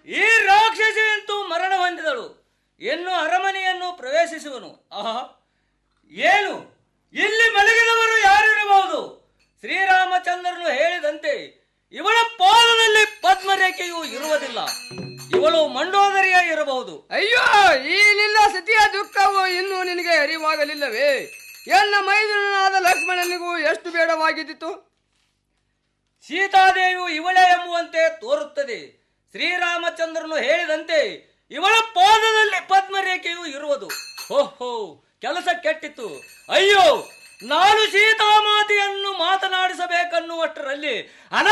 ಈ ರಾಕ್ಷಸಿಯಂತೂ ಮರಣ ಹೊಂದಿದಳು ಇನ್ನು ಅರಮನೆಯನ್ನು ಪ್ರವೇಶಿಸುವನು ಆಹಾ ಏನು ಇಲ್ಲಿ ಮಲಗಿದವರು ಯಾರಿರಬಹುದು ಶ್ರೀರಾಮಚಂದ್ರನು ಹೇಳಿದಂತೆ ಇವಳ ಪಾದದಲ್ಲಿ ಪದ್ಮರೇಖೆಯು ಇರುವುದಿಲ್ಲ ಇವಳು ಮಂಡೋದರಿಯ ಇರಬಹುದು ಅಯ್ಯೋ ಈ ನಿನ್ನ ಸತಿಯ ದುಃಖವು ಇನ್ನೂ ನಿನಗೆ ಅರಿವಾಗಲಿಲ್ಲವೇ ಎನ್ನ ಮೈದುನನಾದ ಲಕ್ಷ್ಮಣನಿಗೂ ಎಷ್ಟು ಬೇಡವಾಗಿದ್ದಿತು ಸೀತಾದೇವಿಯು ಇವಳೇ ಎಂಬುವಂತೆ ತೋರುತ್ತದೆ ಶ್ರೀರಾಮಚಂದ್ರನು ಹೇಳಿದಂತೆ ಇವಳ ಪಾದದಲ್ಲಿ ಪದ್ಮರೇಖೆಯು ಇರುವುದು ಓಹೋ ಕೆಲಸ ಕೆಟ್ಟಿತ್ತು ಅಯ್ಯೋ ನಾನು ಸೀತಾಮಾತೆಯನ್ನು ಮಾತನಾಡಿಸಬೇಕನ್ನುವಷ್ಟರಲ್ಲಿ ಅನ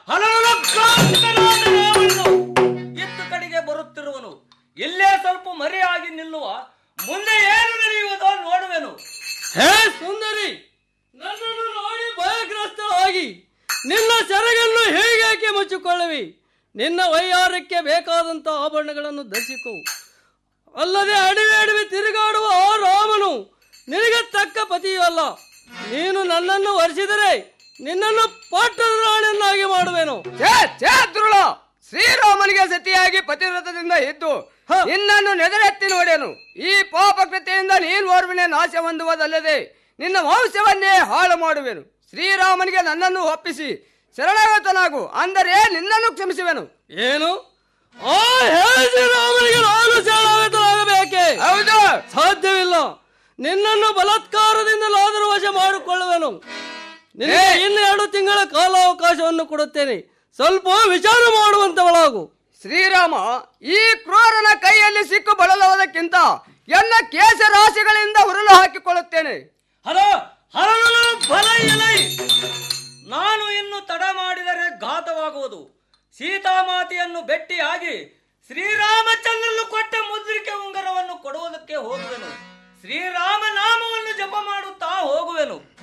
ಇತ್ತು ಕಡೆಗೆ ಬರುತ್ತಿರುವನು ಇಲ್ಲೇ ಸ್ವಲ್ಪ ಮರೆಯಾಗಿ ನಿಲ್ಲುವ ಮುಂದೆ ಏನು ನಡೆಯುವುದೋ ನೋಡುವೆನು ಹೇ ಸುಂದರಿ ನನ್ನನ್ನು ನೋಡಿ ಭಯಗ್ರಸ್ತಳಾಗಿ ನಿನ್ನ ಸೆರಗನ್ನು ಹೇಗೇಕೆ ಮುಚ್ಚಿಕೊಳ್ಳುವಿ ನಿನ್ನ ವೈಯಾರಕ್ಕೆ ಬೇಕಾದಂತ ಆಭರಣಗಳನ್ನು ಧರಿಸಿಕೊ ಅಲ್ಲದೆ ಅಡವಿ ಅಡವಿ ತಿರುಗಾಡುವ ಆ ರಾಮನು ನಿನಗೆ ತಕ್ಕ ಪತಿಯೂ ಅಲ್ಲ ನೀನು ನನ್ನನ್ನು ವರಿಸಿದರೆ ನಿನ್ನನ್ನು ಪಟ್ಟದ ರಾಣಿಯನ್ನಾಗಿ ಮಾಡುವೆನು ಛೇ ಛೇ ದುರುಳ ಶ್ರೀರಾಮನಿಗೆ ಸತಿಯಾಗಿ ಪತಿವ್ರತದಿಂದ ಇದ್ದು ನಿನ್ನನ್ನು ನೆದರೆತ್ತಿ ನೋಡೆನು ಈ ಪಾಪಕೃತಿಯಿಂದ ನೀನು ಓರ್ವನೆ ನಾಶ ಹೊಂದುವುದಲ್ಲದೆ ನಿನ್ನ ವಂಶವನ್ನೇ ಹಾಳು ಮಾಡುವೆನು ಶ್ರೀರಾಮನಿಗೆ ನನ್ನನ್ನು ಒಪ್ಪಿಸಿ ಶರಣಾಗತನಾಗು ಅಂದರೆ ನಿನ್ನನ್ನು ಕ್ಷಮಿಸುವೆನು ಏನು ಆ ಹೇಳಿ ರಾಮನಿಗೆ ನಾನು ಶರಣಾಗತನಾಗಬೇಕೆ ಹೌದು ಸಾಧ್ಯವಿಲ್ಲ ನಿನ್ನನ್ನು ಬಲಾತ್ಕಾರದಿಂದಲಾದರೂ ವಶ ಮಾಡಿಕೊಳ್ಳುವೆನು ನಿನಗೆ ಇನ್ನು ಎರಡು ತಿಂಗಳ ಕಾಲಾವಕಾಶವನ್ನು ಕೊಡುತ್ತೇನೆ ಸ್ವಲ್ಪ ವಿಚಾರ ಮಾಡುವಂತವಳಾಗು ಶ್ರೀರಾಮ ಈ ಕ್ರೂರನ ಕೈಯಲ್ಲಿ ಸಿಕ್ಕು ಬಳಲುವುದಕ್ಕಿಂತ ಎನ್ನ ಕೇಶ ರಾಶಿಗಳಿಂದ ಉರುಳು ಹಾಕಿಕೊಳ್ಳುತ್ತೇನೆ ಹಲೋ ಹಲೋ ಬಲ ಎಲೈ ನಾನು ಇನ್ನು ತಡ ಮಾಡಿದರೆ ಘಾತವಾಗುವುದು ಸೀತಾಮಾತೆಯನ್ನು ಭೆಟ್ಟಿಯಾಗಿ ಶ್ರೀರಾಮಚಂದ್ರನು ಕೊಟ್ಟ ಮುದ್ರಿಕೆ ಉಂಗರವನ್ನು ಕೊಡುವುದಕ್ಕೆ ಹೋಗುವೆನು ಶ್ರೀರಾಮ ನಾಮವನ್ನು ಜಪ ಮಾಡುತ್ತಾ ಹೋಗುವೆನು